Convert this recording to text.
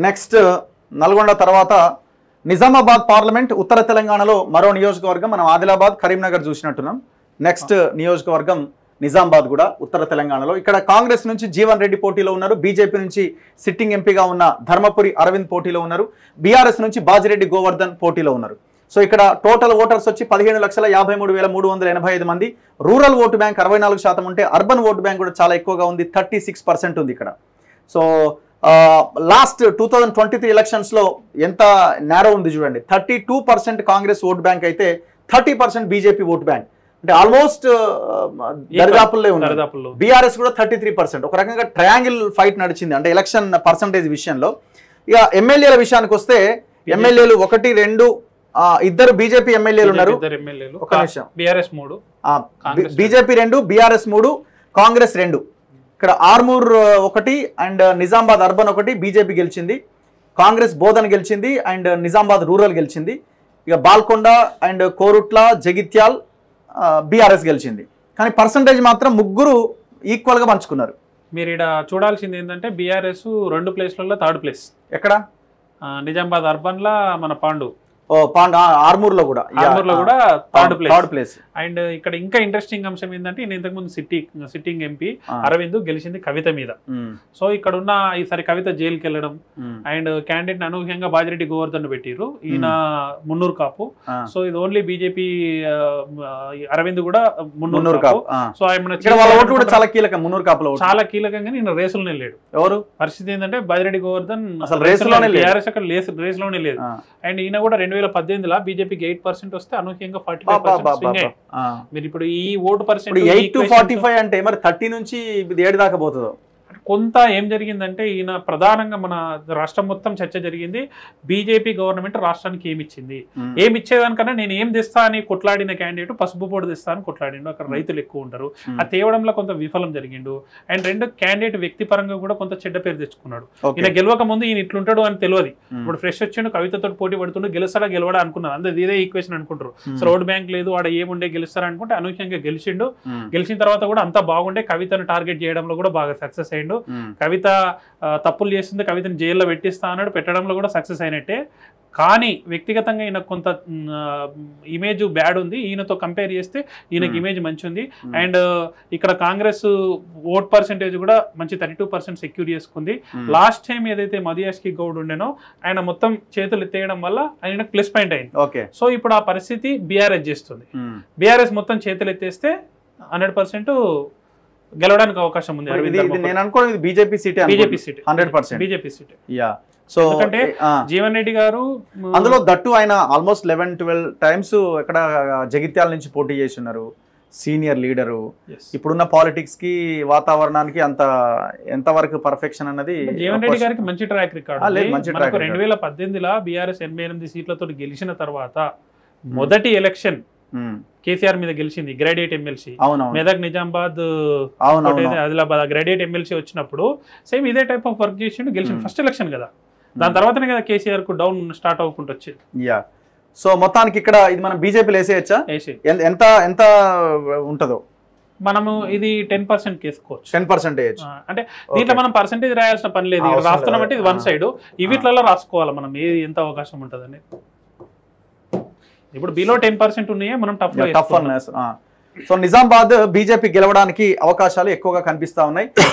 Next Nalgonda తర్వాత Nizamabad parliament ఉత్తర తెలంగాణలో మరో నియోజకవర్గం మనం ఆదిలాబాద్ కరీంనగర్ చూసినట్టున్నాం నెక్స్ట్ నియోజకవర్గం నిజామాబాద్ కూడా ఉత్తర తెలంగాణలో ఇక్కడ కాంగ్రెస్ నుంచి జీవన్ రెడ్డి పోటీలో ఉన్నారు బీజేపీ నుంచి సిట్టింగ్ ఎంపీగా ఉన్న ధర్మపురి అరవింద్ పోటీలో ఉన్నారు బీఆర్ఎస్ నుంచి బాజిరెడ్డి గోవర్ధన్ పోటీలో ఉన్నారు సో ఇక్కడ టోటల్ ఓటర్స్ వచ్చి పదిహేను లక్షల యాభై మూడు వేల మూడు వందల ఎనభై ఐదు మంది రూరల్ ఓటు బ్యాంక్ అరవై నాలుగు శాతం ఉంటే అర్బన్ ఓటు బ్యాంక్ కూడా చాలా ఎక్కువగా ఉంది థర్టీ సిక్స్ పర్సెంట్ ఉంది ఇక్కడ so last two thousand twenty three ఎలక్షన్స్లో ఎంత నేరో ఉంది చూడండి thirty two percent Congress vote bank అయితే thirty percent BJP vote bank అంటే ఆల్మోస్ట్ దరిదాపుల్లో ఉంది దరిదాపుల్లో బీఆర్ఎస్ కూడా థర్టీ త్రీ పర్సెంట్ ఒక రకంగా ట్రయాంగిల్ ఫైట్ నడిచింది అంటే ఎలక్షన్ పర్సంటేజ్ విషయంలో ఇక ఎమ్మెల్యేల విషయానికి వస్తే ఎమ్మెల్యేలు ఒకటి రెండు ఆ, ఇద్దరు బీజేపీ ఎమ్మెల్యేలు ఉన్నారు ఇద్దరు ఎమ్మెల్యేలు ఒక నిమిషం. బీఆర్ఎస్ మూడు కాంగ్రెస్ బీజేపీ రెండు బీఆర్ఎస్ మూడు కాంగ్రెస్ రెండు ఇక్కడ ఆర్మూర్ ఆ, ఒకటి అండ్ నిజామాబాద్ అర్బన్ ఒకటి బీజేపీ గెలిచింది కాంగ్రెస్ బోధన్ గెలిచింది అండ్ నిజామాబాద్ రూరల్ గెలిచింది ఇక బాల్కొండ అండ్ కోరుట్ల జగిత్యాల్ బీఆర్ఎస్ గెలిచింది కానీ పర్సంటేజ్ మాత్రం ముగ్గురు ఈక్వల్గా పంచుకున్నారు మీరు ఇక్కడ చూడాల్సింది ఏంటంటే బీఆర్ఎస్ రెండు ప్లేస్లలో థర్డ్ ప్లేస్ ఎక్కడ నిజామాబాద్ అర్బన్ లా మన పాండు ఓ పాండ్ ఆర్మూర్ లో కూడా ఆర్మూర్ లో కూడా third place third place and ఇక్కడ ఇంకా ఇంట్రెస్టింగ్ అంశం ఏంటంటే ఈయన ఇంతకుముందు సిట్టి సిట్టింగ్ ఎంపీ అరవింద్ గెలిచింది కవిత మీద సో ఇక్కడ ఉన్న ఈసారి కవిత జైలుకి వెళ్ళడం అండ్ క్యాండిడేట్ అనూహ్యంగా బాజిరెడ్డి గోవర్ధన్ పెట్టిర్రు ఈయన మున్నూరు కాపు సో ఇది ఓన్లీ బీజేపీ అరవింద్ కూడా మున్నూరు మున్నూరు కాపు కాపు ఆ. సో ఆయన ఇక్కడ వాళ్ళ ఓట్లు కూడా చాలా కీలకం మున్నూరు కాపుల ఓట్లు చాలా కీలకంగా నేను రేసులోనే లేడు ఎవరు పరిస్థితి ఏంటంటే బాజిరెడ్డి గోవర్ధన్ అసలు రేసులోనే లేడు. టీఆర్ఎస్ అక్కడ రేస్ రేసులోనే లేదు ఆ. అండ్ ఈయన కూడా రెండు వేల పద్దెనిమిదిలో బీజేపీకి ఎయిట్ పర్సెంట్ వస్తే అనూహ్యంగా ఫార్టీ బా, ఫైవ్ బా, బా, పర్సెంట్ బా, స్వింగ్ బా. ఆ. మీరు ఇప్పుడు ఈ ఓటు పర్సెంట్ ఇప్పుడు ఎయిట్ టు ఫార్టీ ఫైవ్ అంటే మరి థర్టీ నుంచి ఇది ఏడు దాకా పోతుందో కొంత ఏం జరిగిందంటే ఈయన ప్రధానంగా మన రాష్ట్రం మొత్తం చర్చ జరిగింది బీజేపీ గవర్నమెంట్ రాష్ట్రానికి ఏమి ఇచ్చింది ఉమ్. ఏమి ఇచ్చేదానికన్నా నేను ఏం తెస్తా అని కొట్లాడిన క్యాండిడేట్ పసుపు పొడి తెస్తా అని కొట్లాడిండు అక్కడ రైతులు ఎక్కువ ఉంటారు ఉమ్. ఆ తేవడంలో కొంత విఫలం జరిగిండు అండ్ రెండు క్యాండిడేట్ వ్యక్తిపరంగా కూడా కొంత చెడ్డ పేరు తెచ్చుకున్నాడు ఓకే. ఈయన గెలవక ముందు ఈయన ఇట్లుంటాడు అని తెలియదు ఉమ్. ఇప్పుడు ఫ్రెష్ వచ్చిండు కవితతో పోటీ పడుతుండు గెలుస్తాడా గెలవడా అనుకున్నారు అందరు ఇదే ఈక్వేషన్ అనుకుంటారు ఉమ్. సో రోడ్ బ్యాంక్ లేదు వాడు ఏముండే గెలుస్తారా అనుకుంటే అనూహ్యంగా గెలిచిండు ఉమ్. గెలిచిన తర్వాత కూడా అంతా బాగుండే కవితను టార్గెట్ చేయడంలో కూడా బాగా సక్సెస్ అయ్యిండు ఉమ్. కవిత ఆ, తప్పులు చేస్తుంది కవితని జైల్లో పెట్టిస్తా అన్నాడు పెట్టడంలో కూడా సక్సెస్ అయినట్టే కానీ వ్యక్తిగతంగా ఈయన కొంత ఇమేజ్ బ్యాడ్ ఉంది ఈయనతో కంపేర్ చేస్తే ఈయనకి Hmm. ఇమేజ్ మంచి ఉంది Hmm. అండ్ ఇక్కడ కాంగ్రెస్ ఓట్ పర్సెంటేజ్ కూడా మంచి థర్టీ టూ పర్సెంట్ సెక్యూర్ చేసుకుంది ఉమ్. లాస్ట్ టైం ఏదైతే మదియాష్కి గౌడ్ ఉండేనో ఆయన మొత్తం చేతులు ఎత్తేయడం వల్ల ఆయన ప్లస్ పాయింట్ అయింది ఓకే సో ఇప్పుడు ఆ పరిస్థితి బీఆర్ఎస్ చేస్తుంది ఉమ్. బీఆర్ఎస్ మొత్తం చేతులు ఎత్తేస్తే హండ్రెడ్ పర్సెంట్ గెలవడానికి అవకాశం ఉంది ఇది ఇది నేను అనుకోవడం ఇది BJP seat BJP seat hundred percent BJP seat yeah so ఎందుకంటే జీవన్ రెడ్డి గారు మ్, అందులో దట్టు ఆయన ఆల్మోస్ట్ లెవెన్ ట్వెల్వ్ టైమ్స్ ఎక్కడ జగిత్యాల నుంచి పోటీ చేసి ఉన్నారు సీనియర్ లీడరు yes. ఇప్పుడున్న పాలిటిక్స్ కి వాతావరణానికి అంత ఎంతవరకు పర్ఫెక్షన్ అన్నది జీవన్ రెడ్డి గారికి మంచి ట్రాక్ రికార్డ్ ఆ, లేదు, మంచి track record. రెండు వేల పద్దెనిమిదిలో బీఆర్ఎస్ ఎనభై ఎనిమిది సీట్లతో గెలిచిన తర్వాత మొదటి ఎలక్షన్ ఉమ్. కేసీఆర్ మీద గెలిచింది గ్రాడ్యుయేట్ ఎమ్మెల్సీ అవునవును మెదక్ నిజామాబాద్ అవునవును ఒకటేది ఆదిలాబాద్ గ్రాడ్యుయేట్ ఎమ్మెల్సీ వచ్చినప్పుడు సేమ్ ఇదే టైప్ ఆఫ్ వర్క్ చేసిండు గెలిచిన Hmm. ఫస్ట్ ఎలక్షన్ కదా దాని తర్వాతనే కదా కేసీఆర్ కు డౌన్ స్టార్ట్ అవ్వకుండా వచ్చింది యా సో మొత్తానికి ఇక్కడ ఇది మనం బీజేపీలో వేసేయచ్చా వేసి ఎన్- ఎంత ఎంత ఉంటుందో మనము ఇది టెన్ పర్సెంట్ కేసుకోవచ్చు టెన్ పర్సెంటేజ్ ఆ, అంటే దీంట్లో మనం పర్సెంటేజ్ రాయాల్సిన పని లేదు ఇక్కడ అవసరం రాస్తున్నాం అంటే ఇది లేదు. వన్ సైడ్ ఇవిట్లలో రాసుకోవాలి మనం ఏది ఎంత అవకాశం ఉంటుందని ఇప్పుడు బిలో టెన్ పర్సెంట్ ఉన్నాయే మనం tough tough so Nizamabad BJP గెలవడానికి అవకాశాలు ఎక్కువగా కనిపిస్తా ఉన్నాయి